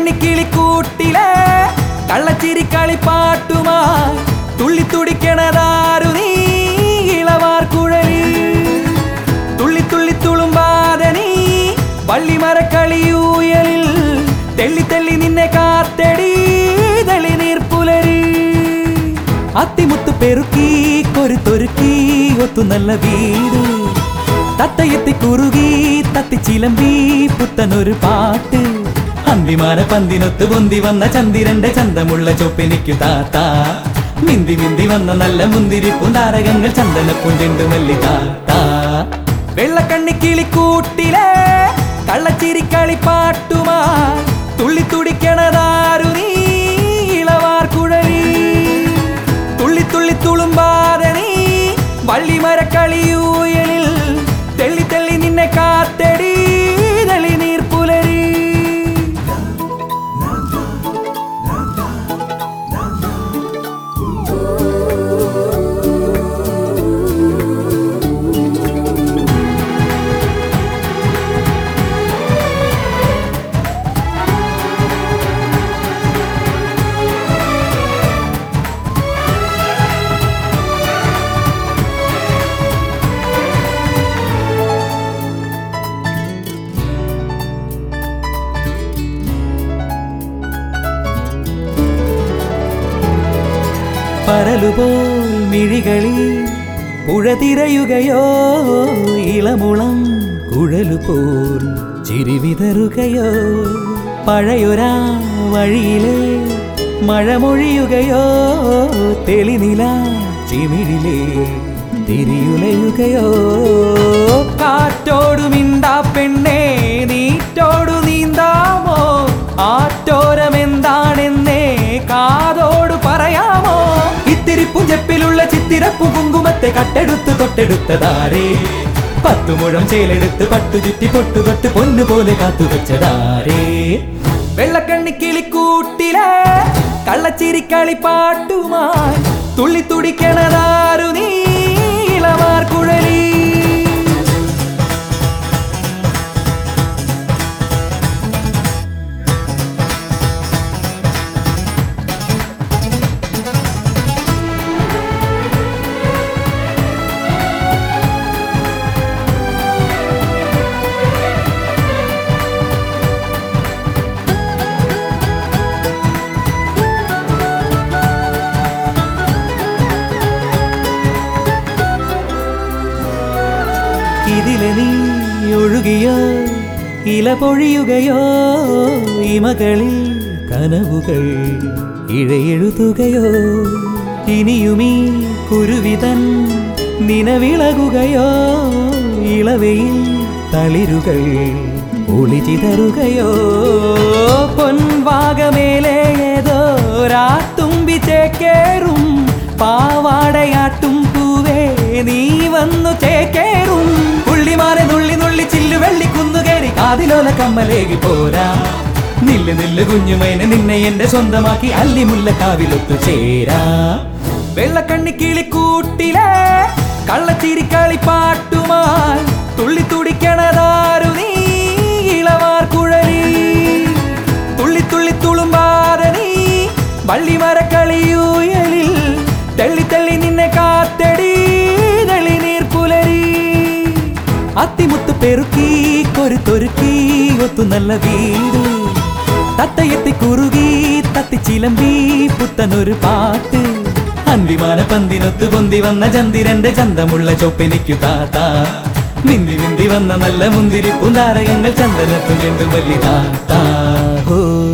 വെള്ളക്കണ്ണിക്കിളിക്കൂട്ടിലെ കള്ളച്ചിരി കളിപ്പാട്ടുമായി തുള്ളി തുടിക്കണതാരു നീ ഇളവാർ കുഴലി തുള്ളി തുള്ളി തുളുമ്പാതെ നീ വള്ളിമരക്കളിയൂയലിൽ തെള്ളി തെള്ളി നിന്നെ കാത്തടി തെളി നീർപ്പുലരി അത്തിമുത്ത് പെറുക്കി കൊരുത്തൊരുക്കി ഒത്തു നല്ല വീട് തത്തയെത്തി കുറുകി തത്തി ചിലമ്പി പുത്തനൊരു പാട്ട് അന്തിമാന പന്തിനൊത്ത് പൊന്തി വന്ന ചന്ദിരന്റെ ചന്തമുള്ള ചൊപ്പെനിക്കു താത്ത മിന്തി മിന്തി വന്ന നല്ല മുന്തിരി പുന്താരകങ്ങൾ ചന്ദനപ്പുഞ്ചെണ്ടു മല്ലി താത്ത വെള്ളക്കണ്ണിക്കിളിക്കൂട്ടിലെ കള്ളച്ചിരി കളിപ്പാട്ടുമായി തുള്ളി തുടിക്കണതാരു നീ ഇളവാർ കുഴലി തുള്ളി തുള്ളി തുളുമ്പാതെ നീ വള്ളിമരക്കളിയൂയലിൽ തെള്ളി തെള്ളി നിന്നെ കാത്തടി തെളി നീർപ്പുലരി പരലുപോൽ മിഴികളിൽ പുഴ തിരയുകയോ ഇളമുളം കുഴലുപോൽ ചിരി വിതറുകയോ പഴയൊരാ വഴിയിലെ മഴമൊഴിയുകയോ തെളിനില ചിമിഴിലെ തിരിയുലയുകയോ കാറ്റോടു മിണ്ടാ പെണ്ണേ നീറ്റോടു നീന്താമോ ആറ്റോരമെന്താണെന്നേ കാതോട് പറയാമോ ഇത്തിരി പുഞ്ചപ്പിലുള്ള ചിത്തിരപ്പു കുങ്കുമത്തെ കട്ടെടുത്ത് തൊട്ടെടുത്തതാരേ പത്തു മുഴം ചേലെടുത്ത് പട്ടു ചുറ്റി പൊട്ടു തൊട്ട് പൊന്നുപോലെ കാത്തുവെച്ചതാരേ വെള്ളക്കണ്ണിക്കിളിക്കൂട്ടിലെ കള്ളച്ചിരി കളിപ്പാട്ടുമായി തുള്ളി തുടിക്കണതാരു നീ ഇളവാർ കുഴലി ഇതിലെ നീ ഒഴുകിയോ ഇല പൊഴിയുകയോ ഇമകളിൽ കനവുകൾ ഇഴയെഴുതുകയോ ഇനിയുമീ കുരുവിതൻ നിലവിളകുകയോ ഇളവയിൽ തളിരുകൾ ഒളിചിതറുകയോ പൊൻവാകമേലെ ഏതോ രാത്തുമ്പി ചേക്കേറും പാവാടയാട്ടും പൂവേ നീ വന്നു ചേക്കേറും പുള്ളിമാരെ നുള്ളി നുള്ളി ചില്ലു വെള്ളി കുന്നുകേറി കാതിലോല കമ്മലേകി പോരാ നില്ല് നില്ല് കുഞ്ഞുമേനെ നിന്നെ എന്റെ സ്വന്തമാക്കി അല്ലിമുല്ല കാവിലൊത്തു ചേരാ വെള്ളക്കണ്ണിക്കിളിക്കൂട്ടിലെ കള്ളച്ചിരി കളിപ്പാട്ടുമായി തുള്ളി തുടിക്കണതാരു നീ ഇളവാർ കുഴലി തുള്ളി തുള്ളി തുളുമ്പാതെ നീ വള്ളിമരക്കളിയൂയലിൽ തെള്ളി തെള്ളി നിന്നെ കാത്തടി തെളി നീർപ്പുലരി അത്തിമുത്ത് പെറുക്കി കൊരുത്തൊരുക്കി ഒത്തു നല്ല വീട് തത്തയെത്തി കുറുകി തത്തി ചിലമ്പി പുത്തനൊരു പാട്ട് അന്തിമാന പന്തിനൊത്ത് പൊന്തി വന്ന ചന്ദിരന്റെ ചന്തമുള്ള ചൊപ്പെനിക്കു താത്ത മിന്തി മിന്തി വന്ന നല്ല മുന്തിരി പുന്താരകങ്ങൾ ചന്ദനത്തു ചെണ്ടു വലിയ താത്ത ഹോ